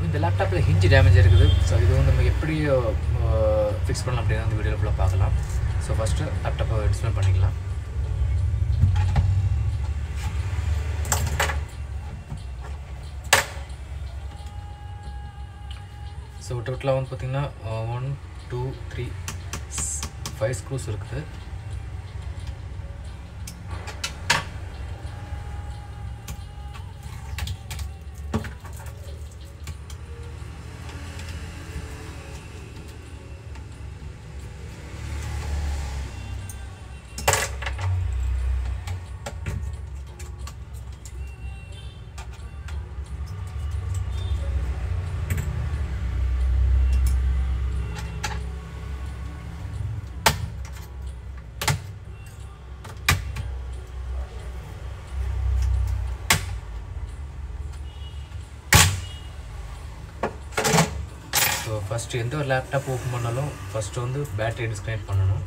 இந்த லேப்டாப்பில் ஹிஞ்சி டேமேஜ் இருக்குது ஸோ இது வந்து நம்ம எப்படி ஃபிக்ஸ் பண்ணலாம் அப்படின்னு அந்த வீடியோவில் ஃபுல்லாக பார்க்கலாம் ஸோ ஃபஸ்ட்டு லேப்டாப்பை டிஸ்பிளே பண்ணிக்கலாம் ஸோ டோட்டலாக வந்து பார்த்திங்கன்னா one two three five screws இருக்குது ஸோ ஃபஸ்ட்டு எந்த ஒரு லேப்டாப் ஓப்பன் பண்ணாலும் ஃபஸ்ட்டு வந்து பேட்டரி டிஸ்கனெக்ட் பண்ணணும்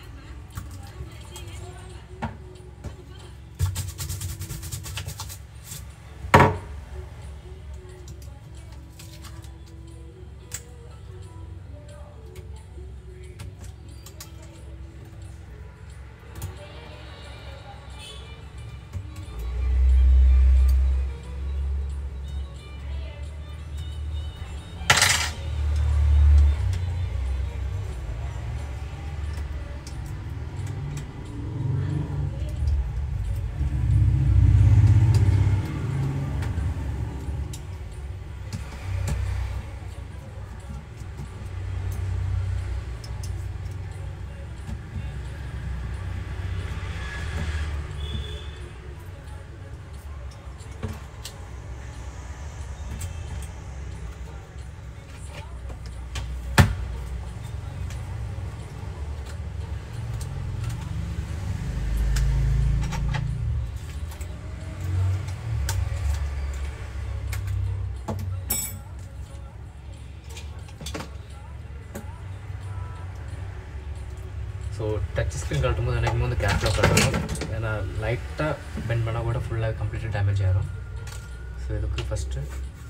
ஸோ டச் ஸ்க்ரீன் கழட்டும் போது எனக்கு வந்து கேப்லாக் கட்டணும் ஏன்னா லைட்டாக பெண்ட் பண்ணால் கூட ஃபுல்லாக கம்ப்ளீட்டாக டேமேஜ் ஆயிரும் ஸோ இதுக்கு ஃபஸ்ட்டு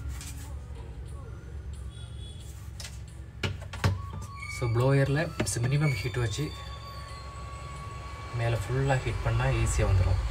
ஸோ ப்ளோயரில் மினிமம் ஹீட் வச்சு மேலே ஃபுல்லாக ஹீட் பண்ணால் ஈஸியாக வந்துடும்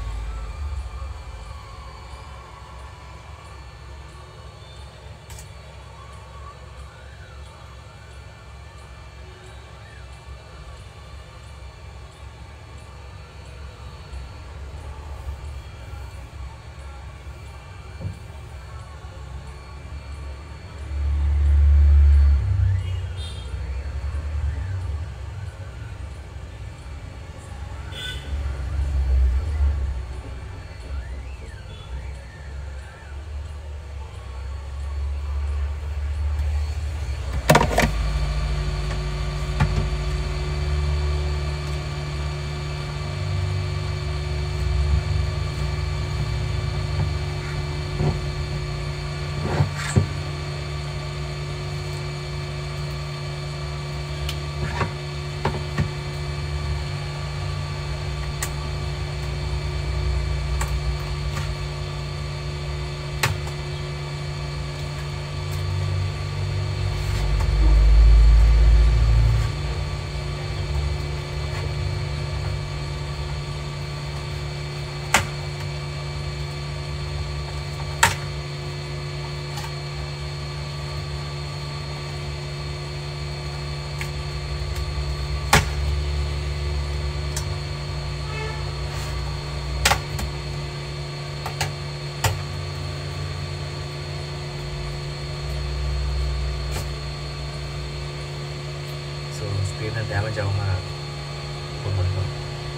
ஸோ ஸ்க்ரீனை டேமேஜ் ஆகாமல் ஓப்பன் பண்ணிட்டோம்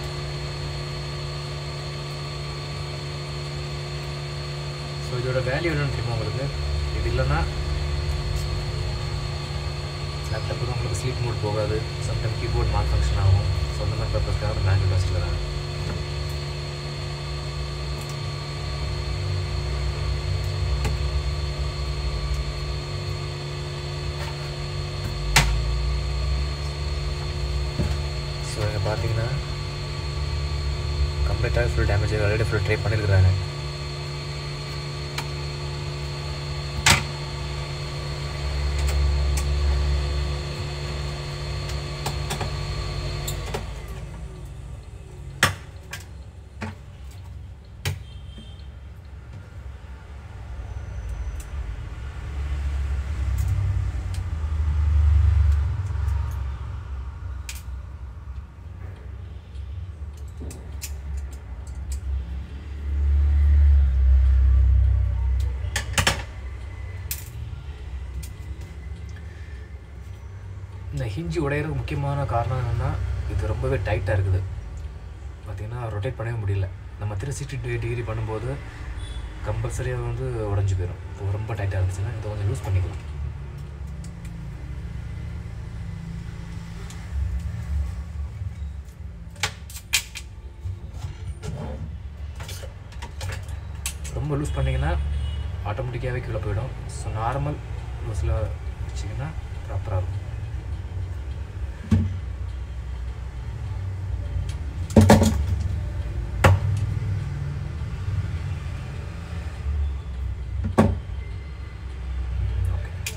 ஸோ இதோட வேல்யூ என்னன்னு தெரியுமா உங்களுக்கு இது இல்லைன்னா லேப்டாப் வந்து உங்களுக்கு ஸ்லீப் மோட் போகாது சம்டைம் கீபோர்ட் மால் ஃபங்க்ஷன் ஆகும் ஸோ அந்த மாதிரி பர்பஸ்க்காக மேனுவல் பெஸ்ட்டில் தான் ஸோ இங்கே பார்த்தீங்கன்னா கம்ப்ளீட்டாக full damage already full dry பண்ணியிருக்கிறாங்க இந்த ஹிஞ்சி உடையிறதுக்கு முக்கியமான காரணம் என்னென்னா இது ரொம்பவே டைட்டாக இருக்குது பார்த்தீங்கன்னா ரொட்டேட் பண்ணவே முடியல நம்ம த்ரீ சிக்ஸ்டி டிகிரி பண்ணும்போது கம்பல்சரியாக வந்து உடஞ்சி போயிடும் இப்போ ரொம்ப டைட்டாக இருந்துச்சுன்னா இதை கொஞ்சம் லூஸ் பண்ணிக்கலாம் ரொம்ப லூஸ் பண்ணிங்கன்னா ஆட்டோமேட்டிக்காகவே கீழே போயிடும் ஸோ நார்மல் லூஸில் வச்சிங்கன்னா ப்ராப்பராக இருக்கும் ஓகே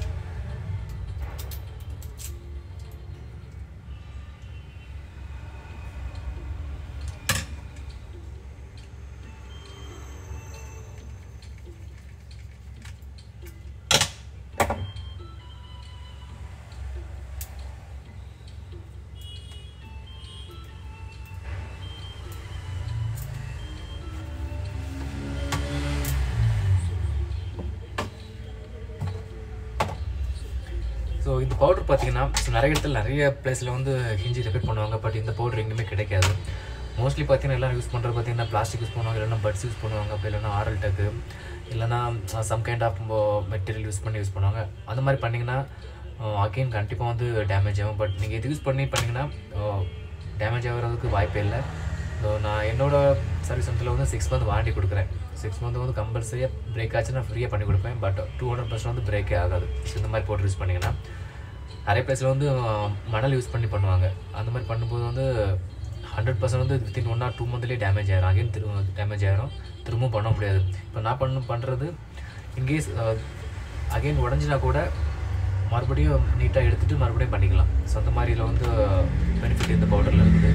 ஸோ இந்த பவுடர் பார்த்தீங்கன்னா so நிறைய இடத்துல நிறைய பிளேஸில் வந்து ஹிஞ்சி ரெப்பேட் பண்ணுவாங்க பட் இந்த பவுடர் எங்கேயுமே கிடைக்காது மோஸ்ட்லி பார்த்தீங்கன்னா எல்லாரும் யூஸ் பண்ணுறது பார்த்தீங்கன்னா பிளாஸ்டிக் யூஸ் பண்ணுவாங்க இல்லைன்னா பட்ஸ் யூஸ் பண்ணுவாங்க அப்படி இல்லைன்னா ஆரல் டக்கு இல்லைன்னா some kind of material use பண்ணி யூஸ் பண்ணுவாங்க அந்த மாதிரி பண்ணிங்கன்னா அகெயின் கண்டிப்பாக வந்து டேமேஜ் ஆகும் பட் நீங்கள் இது யூஸ் பண்ணி பண்ணிங்கன்னா டேமேஜ் ஆகிறதுக்கு வாய்ப்பே இல்லை ஸோ நான் என்னோட சர்வீஸ் சென்டரில் வந்து சிக்ஸ் மந்த் வாரண்டி கொடுக்குறேன் சிக்ஸ் மந்த் வந்து கம்பல்சரியாக பிரேக் ஆச்சு நான் ஃப்ரீயாக பண்ணி கொடுப்பேன் பட் டூ ஹண்ட்ரட் பர்சன்ட் வந்து பிரேக்கே ஆகாது ஸோ இந்த மாதிரி போட்டு யூஸ் பண்ணிங்கன்னா நிறைய பிளேஸில் வந்து அஹ், மணல் யூஸ் பண்ணி பண்ணுவாங்க அந்த மாதிரி பண்ணும்போது வந்து ஹண்ட்ரட் பர்சன்ட் வந்து வித்தின் ஒன் ஆர் டூ மந்த்லேயே டேமேஜ் ஆயிரும் அகைன் திரும்ப டேமேஜ் ஆயிரும் திரும்பவும் பண்ண முடியாது இப்போ நான் பண்ண பண்ணுறது இன்கேஸ் அகைன் உடஞ்சினா கூட மறுபடியும் நீட்டாக எடுத்துகிட்டு மறுபடியும் பண்ணிக்கலாம் ஸோ அந்த மாதிரில வந்து பெனிஃபிட் இந்த பவுடரில் இருக்குது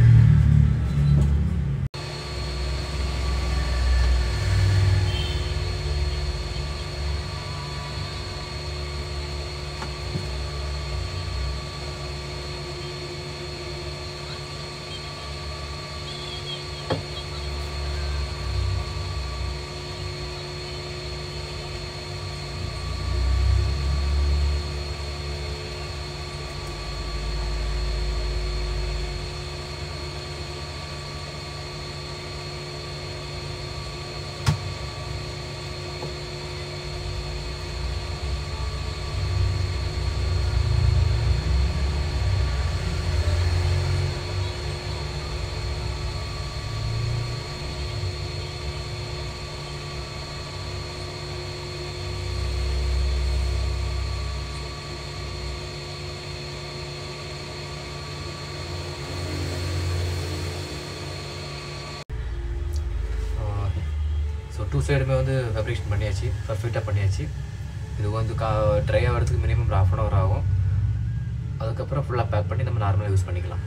ஸோ டூ சைடுமே வந்து ஃபேப்ரிகேஷன் பண்ணியாச்சு பர்ஃபெக்டாக பண்ணியாச்சு இது வந்து கா ட்ரை ஆகிறதுக்கு மினிமம் ஒரு ஹாஃப் அன் ஹவர் ஆகும் அதுக்கப்புறம் ஃபுல்லாக பேக் பண்ணி நம்ம நார்மலாக யூஸ் பண்ணிக்கலாம்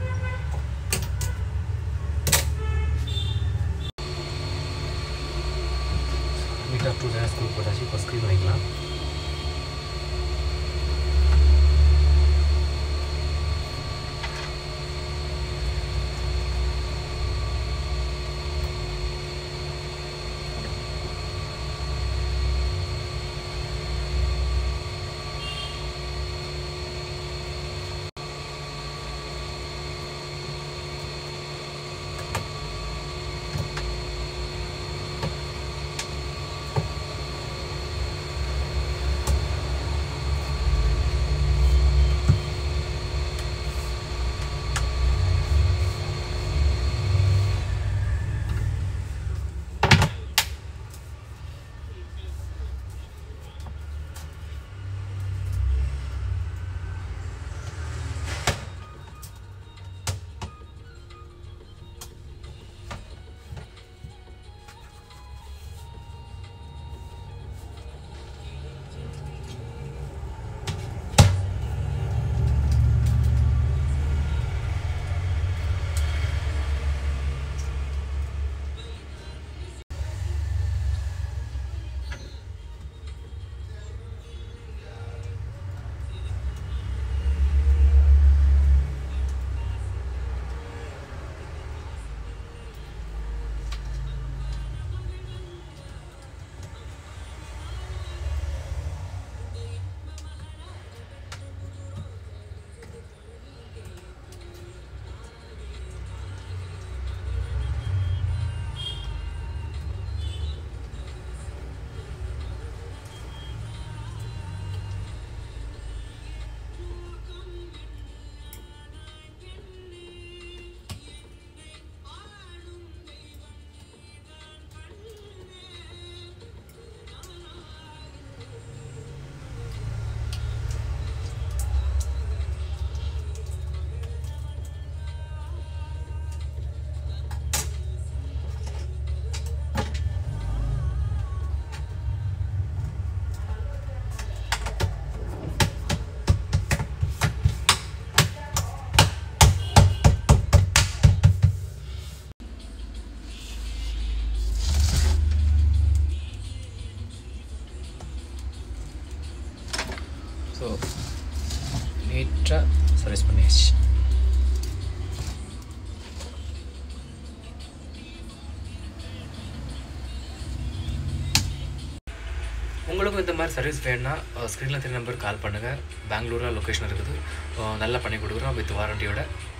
நீட்டாக டூ சைடாக ஸ்க்ரூ போட்டாச்சு இப்போ ஸ்க்ரீன் பண்ணிக்கலாம் உங்களுக்கும் இந்த மாதிரி சர்வீஸ் வேணும்னா ஸ்க்ரீனில் தெரிய நம்பருக்கு கால் பண்ணுங்கள் பெங்களூரில் லொக்கேஷன் இருக்குது அஹ் நல்லா பண்ணி கொடுக்குறோம் வித் வாரண்டியோட